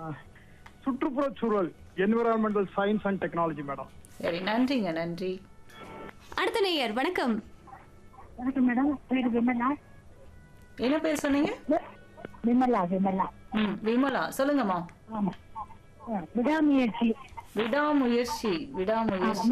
சுற்றுப்புறச் சூழல் environmental science and technology madam சரி நன்றிங்க நன்றி அடுத்த நேயர் வணக்கம் வணக்கம் மேடம் பேரு விமலா என்ன பேர் சொன்னீங்க விமலா விமலா ம் விமலா சொல்லுங்கம்மா ஆமா ஆ, விடாமுயற்சி விடாமுயற்சி விடாமுயற்சி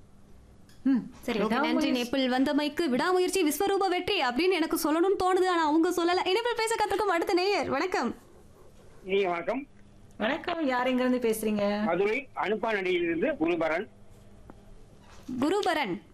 ம் சரி ஓகே நன்றி நேபிள் வந்தமைக்கு விடாமுயற்சி விஸ்வரூப வெற்றி அப்படின்னு எனக்கு சொல்லணும்னு தோணுது ஆனா அவங்க சொல்லல இனிமேல் பேச கத்துக்கும் அடுத்த நேயர் வணக்கம் நீங்க வணக்கம் வணக்கம் யார் எங்க இருந்து பேசுறீங்க மதுரை அனுப்பானடியிலிருந்து குருபரன் குருபரன்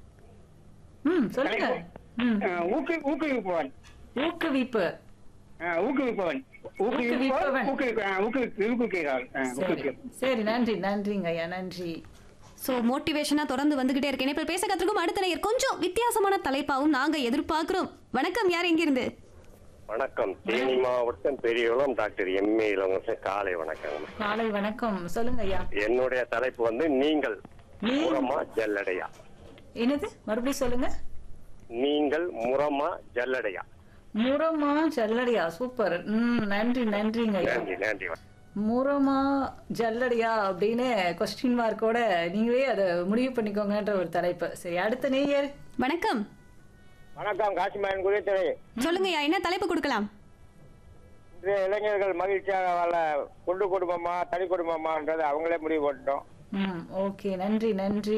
ம் சொல்லுங்க ம் அஹ், ஊக்கு ஊக்குவிப்பவன் ஊக்குவிப்பு அஹ், ஊக்குவிப்பவன் ஊக்குவிப்பவன். ஊக்குவிப்பவன் ஊக்குவிக்க- அஹ், ஊக்குவிக்க- ஊக்குவிக்கிறார் அஹ், சரி ஊக்குவிக்க- சரி நன்றி நன்றிங்க ஐயா நன்றி சோ மோட்டிவேஷனா தொடர்ந்து வந்துகிட்டே இருக்கு இனிமேல் பேச கத்துக்கும் அடுத்த நேயர் கொஞ்சம் வித்தியாசமான தலைப்பாவும் நாங்க எதிர்பார்க்கிறோம் வணக்கம் யார் எங்கிருந்து வணக்கம் தேனி மாவட்டம் பெரியகுளம் டாக்டர் எம்ஏ இளவரசன் காலை வணக்கம் காலை வணக்கம் சொல்லுங்க ஐயா என்னுடைய தலைப்பு வந்து நீங்கள் நீ முரமா ஜல்லடையா என்னது மறுபடியும் சொல்லுங்க நீங்கள் முரமா ஜல்லடையா முரமா ஜல்லடியா சூப்பர் ம் நன்றி நன்றிங்க ஐயா நன்றி நன்றி முரமா ஜல்லடியா அப்படின்னு கொஸ்டின் மார்க்கோட நீங்களே அதை முடிவு பண்ணிக்கோங்கன்ற ஒரு தலைப்பு சரி அடுத்த நேயர் வணக்கம் வணக்கம் காசிமாயன் குடித்துறை சொல்லுங்கய்யா என்ன தலைப்பு கொடுக்கலாம் இன்றைய இளைஞர்கள் மகிழ்ச்சியாக வாழ குண்டு குடும்பமா தனி குடும்பமான்றது அவங்களே முடிவு பண்ணிட்டோம் ம் ஓகே நன்றி நன்றி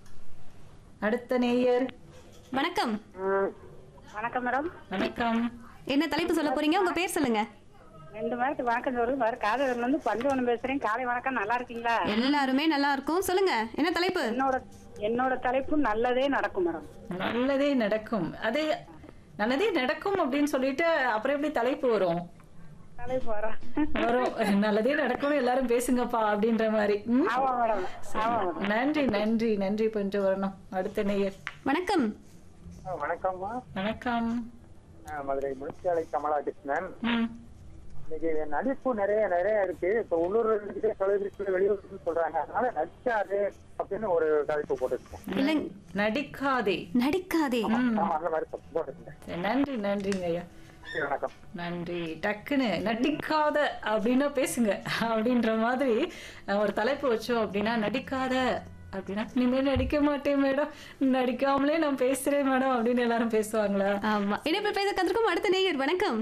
அடுத்த நேயர் வணக்கம் வணக்கம் மேடம் வணக்கம் என்ன தலைப்பு சொல்ல போறீங்க உங்க பேர் சொல்லுங்க ரெண்டு வாரத்துக்கு வணக்கம் சொல்லுங்க வர காதலர்ல இருந்து பஞ்சவனம் பேசுறேன் காலை வணக்கம் நல்லா இருக்கீங்களா எல்லாருமே நல்லா இருக்கும் சொல்லுங்க என்ன தலைப்பு என்னோட என்னோட தலைப்பு நல்லதே நடக்கும் மேடம் நல்லதே நடக்கும் அதே நல்லதே நடக்கும் அப்படின்னு சொல்லிட்டு அப்புறம் எப்படி தலைப்பு வரும் தலைப்பு வரேன் வரும் நல்லதே நடக்கும்னு எல்லாரும் பேசுங்கப்பா அப்படின்ற மாதிரி ம்? ஆமா மேடம் ஆமா மேடம் நன்றி நன்றி நன்றி பண்ணிட்டு வரணும் அடுத்த நேயர் வணக்கம் வணக்கம்மா வணக்கம் மதுரை முனிச்சாலை கமலா கிருஷ்ணன் ம் இன்னைக்கு நடிப்பு நிறைய நிறைய இருக்கு இப்ப உள்ளூர்ல இருந்துட்டு தொலைபேசியில வெளியூர்ல சொல்றாங்க அதனால நடிச்சாரு அப்படின்னு ஒரு தலைப்பு போட்டுருக்கோம் இல்லை நடிக்காதே நடிக்காதே ஆமா அந்த மாதிரி போட்டுருக்கேன் சரி, நன்றி நன்றிங்க ஐயா வணக்கம் நன்றி டக்குன்னு நடிக்காத அப்படின்னா பேசுங்க அப்படின்ற மாதிரி அஹ், ஒரு தலைப்பு வச்சோம் அப்படின்னா நடிக்காத அப்படின்னா இனிமேல் நடிக்க மாட்டேன் மேடம் நடிக்காமலே நான் பேசுறேன் மேடம் அப்படின்னு எல்லாரும் பேசுவாங்களா ஆமா இனிமேல் பேச கத்துக்கும் அடுத்த நேயர் வணக்கம்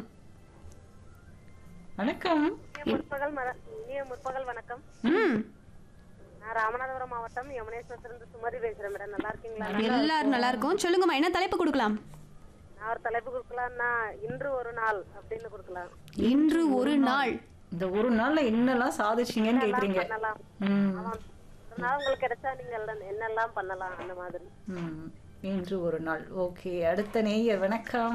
வணக்கம் முற்பகல் மத- இனிய முற்பகல் வணக்கம் ம் நான் ராமநாதபுரம் மாவட்டம் யமுனேஸ்வரத்திலிருந்து சுமதி பேசுறேன் மேடம் நல்லா இருக்கீங்களா எல்லாரும் நல்லா இருக்கும் சொல்லுங்கம்மா என்ன தலைப்பு கொடுக்கலாம் நான் ஒரு தலைப்பு கொடுக்கலாம்னா இன்று ஒரு நாள் அப்படின்னு கொடுக்கலாம் இன்று ஒரு நாள் இந்த ஒரு நாள்ல என்னெல்லாம் சாதிச்சீங்கன்னு கேக்குறீங்க பண்ணலாம் ம் ஆமாம். ஒரு நாள் உங்களுக்கு கிடைச்சா நீங்க எல்லாம் என்னெல்லாம் பண்ணலாம் அந்த மாதிரி ம் இன்று ஒரு நாள் ஓகே அடுத்த நேயர் வணக்கம்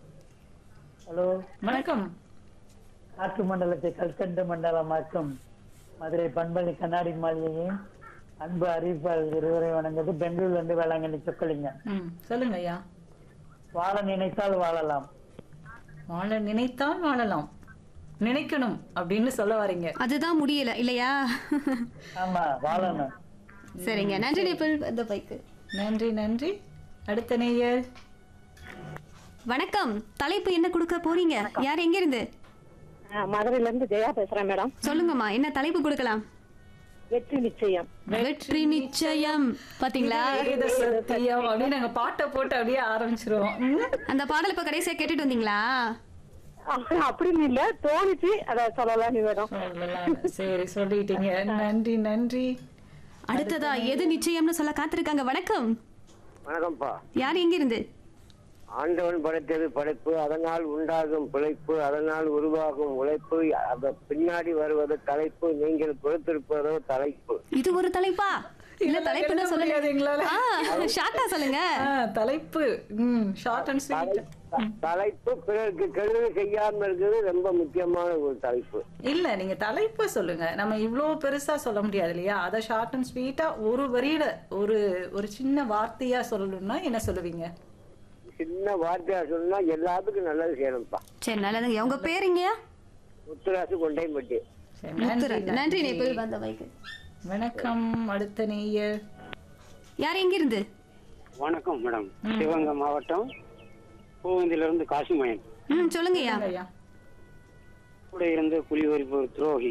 ஹலோ வணக்கம் காற்று மண்டலத்தை கல்கண்டு மண்டலமாக்கும் மதுரை பண்பள்ளி கண்ணாடி மாளிகையும் அன்பு அறிவிப்பாளர் இருவரை வணங்குது பெங்களூர்ல இருந்து வேளாங்கண்ணி சொக்கலிங்க ம் சொல்லுங்க ஐயா வாழ நினைத்தால் வாழலாம் வாழ நினைத்தால் வாழலாம் நினைக்கணும் அப்படின்னு சொல்ல வரீங்க அதுதான் முடியல இல்லையா ஆமா வாழணும் சரிங்க நன்றி நேபிள் இந்த பைக்கு நன்றி நன்றி அடுத்த நேயர் வணக்கம் தலைப்பு என்ன கொடுக்க போறீங்க யார் எங்க இருந்து மதுரையில இருந்து ஜெயா பேசுறேன் மேடம் சொல்லுங்கம்மா என்ன தலைப்பு கொடுக்கலாம் வெற்றி நிச்சயம் வெற்றி நிச்சயம் பாத்தீங்களா வேத சத்தியம் அப்படின்னு நாங்க பாட்டை போட்டு அப்படியே ஆரம்பிச்சிருவோம் ம்? அந்த பாடல் இப்ப கடைசியா கேட்டுட்டு வந்தீங்களா அப்படின்னு இல்ல தோணுச்சு அத சொல்லலாம் மேடம் சொல்லலாம். சரி சொல்லிட்டீங்க நன்றி நன்றி அடுத்ததா எது நிச்சயம்னு சொல்ல காத்திருக்காங்க வணக்கம் வணக்கம்ப்பா யார் எங்க இருந்து ஆண்டவன் படைத்தது படைப்பு அதனால் உண்டாகும் பிழைப்பு அதனால் உருவாகும் உழைப்பு அந்த பின்னாடி வருவது தலைப்பு நீங்கள் பொறுத்திருப்பதோ தலைப்பு இது ஒரு தலைப்பா இல்ல தலைப்பு என்ன சொல்லுங்க முடியாது எங்களால. ஷார்ட்டா சொல்லுங்க ஆ, தலைப்பு ம் ஷார்ட் அண்ட் ஸ்வீட் தலைப்பு பிறருக்கு கெடுதல் செய்யாம இருக்கிறது ரொம்ப முக்கியமான ஒரு தலைப்பு இல்ல நீங்க தலைப்பு சொல்லுங்க நம்ம இவ்ளோ பெருசா சொல்ல முடியாது இல்லையா அத ஷார்ட் அண்ட் ஸ்வீட்டா ஒரு வரியில ஒரு ஒரு சின்ன வார்த்தையா சொல்லணும்னா என்ன சொல்லுவீங்க சின்ன வார்த்தையா சொன்னா எல்லாத்துக்கும் நல்லது செய்யணும்ப்பா சரி நல்லதுங்க உங்க பேருங்கயா முத்துராசு கொண்டைப்பட்டி சரி, முத்துராஜ். நன்றி நன்றி நன்றி நேபிள் வந்த வைக்கு வணக்கம் அடுத்த நேயர் யார் எங்க இருந்து வணக்கம் மேடம் சிவகங்கை மாவட்டம் பூவந்திலிருந்து காசிமயன் ம் சொல்லுங்கய்யா ஐயா கூட இருந்து புலிவரிப்பு துரோகி